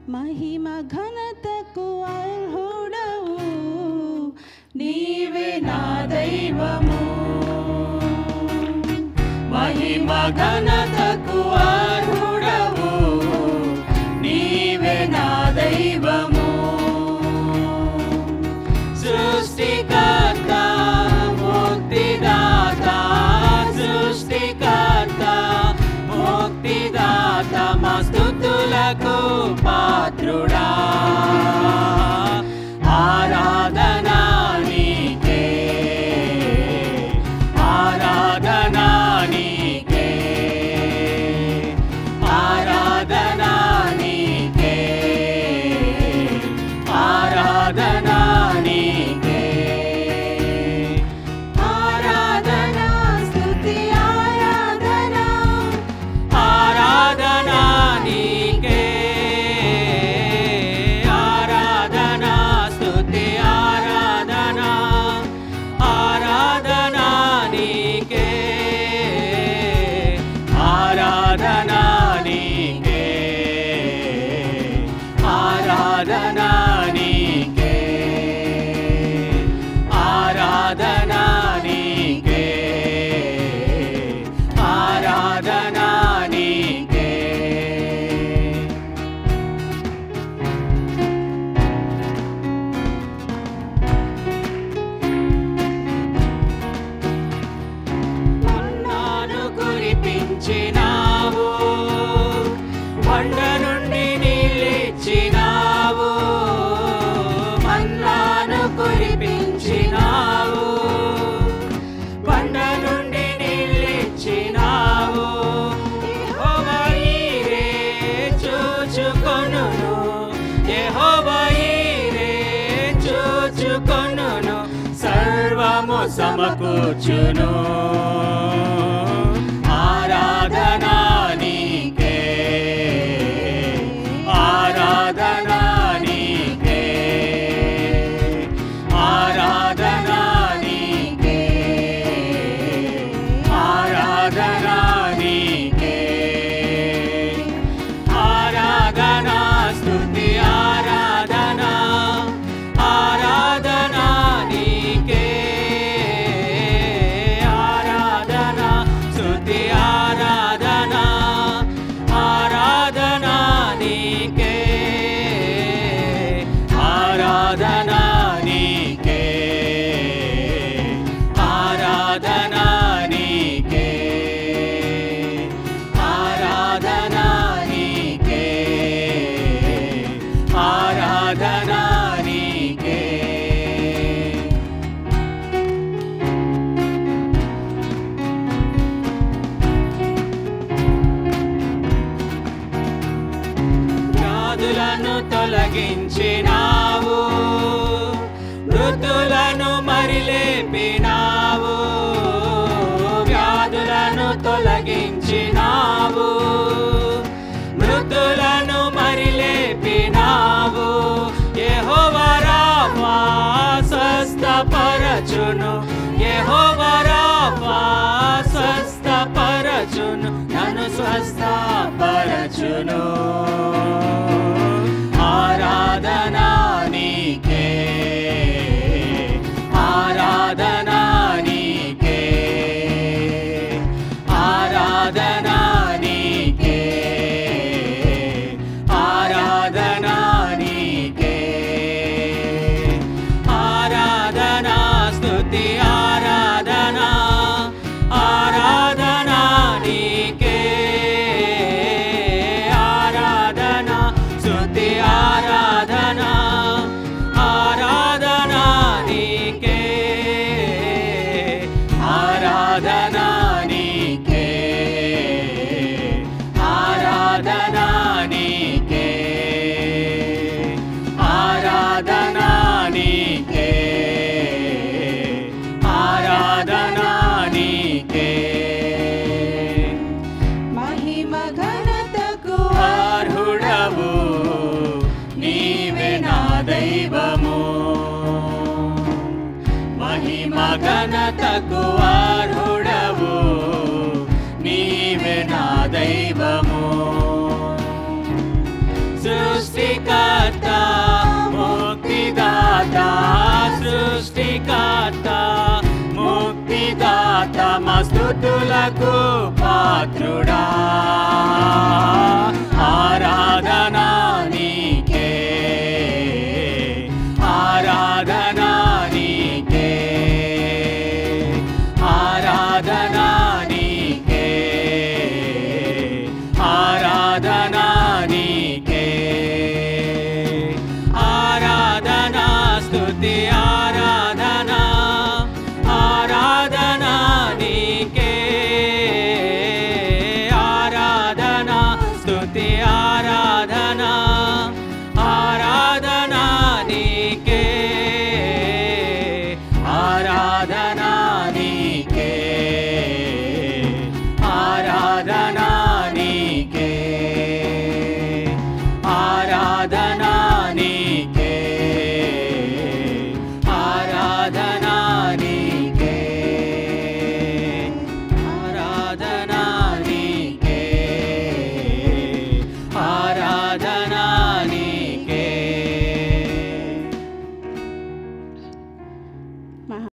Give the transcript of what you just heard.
మహిమ ఘనతకు అర్హుడవు నీవే నా దైవము మహిమ ఘనతకు అర్హుడవు నీవే నా దైవము సృష్టికర్త ముక్తిదాత సృష్టికర్త ముక్తిదాత మా స్తుతులకు పాత్రుడా ఆరాధనా నీకే ఆరాధనా నీకే ఆరాధనా నీకే ఆరాధనా నీకే ఆరాధనా స్తుతి ఆరాధనా ఆరాధనా నీకే ఆరాధనా స్తుతి ఆరాధనా ఆరాధనా నీకే ఆరాధనా నీకే ఆరాధనా నీకే ఆరాధనా నీకే ఆరాధనా నీకే మన్నాను కురిపించినావు కొండ నుండి నీళ్ళిచ్చినావు మన్నాను కురిపించినావు కొండ నుండి నీళ్ళిచ్చినావు యెహోవా ఈరే చూచుకొనును యెహోవా ఈరే చూచుకొనును సర్వము సమకూర్చును ఆరాధనా నీకే ఆరాధనా నీకే ఆరాధనా నీకే ఆరాధనా నీకే ఆరాధనా స్తుతి ఆరాధనా ఆరాధనా నీకే ఆరాధనా స్తుతి ఆరాధనా ఆరాధనా నీకే ఆరాధనా నీకే ఆరాధనా నీకే ఆరాధనా నీకే ఆరాధనా నీకే వ్యాధులను తొలగించినావు మృతులను మరిలేపినావు వ్యాధులను తొలగించినావు మృతులను మరిలేపినావు యెహోవరాఫా స్వస్థపరచును యెహోవరాఫా స్వస్థపరచును నన్ను స్వస్థపరచును ఆరాధనా నీకే ఆరాధనా నీకే ఆరాధనా నీకే ఆరాధనా నీకే ఆరాధనా స్తుతి ఆరాధనా ఆరాధనా నీకే ఆరాధనా స్తుతి ఆరాధనా ఆరాధనా నీకే ఆరాధనా నీకే ఆరాధనా నీకే ఆరాధనా నీకే ఆరాధనా నీకే మహిమ ఘనతకు అర్హుడవు నీవే నా దైవము మహిమ ఘనతకు అర్హుడవు నీవే నా దైవము సృష్టికర్త స్థుతులకు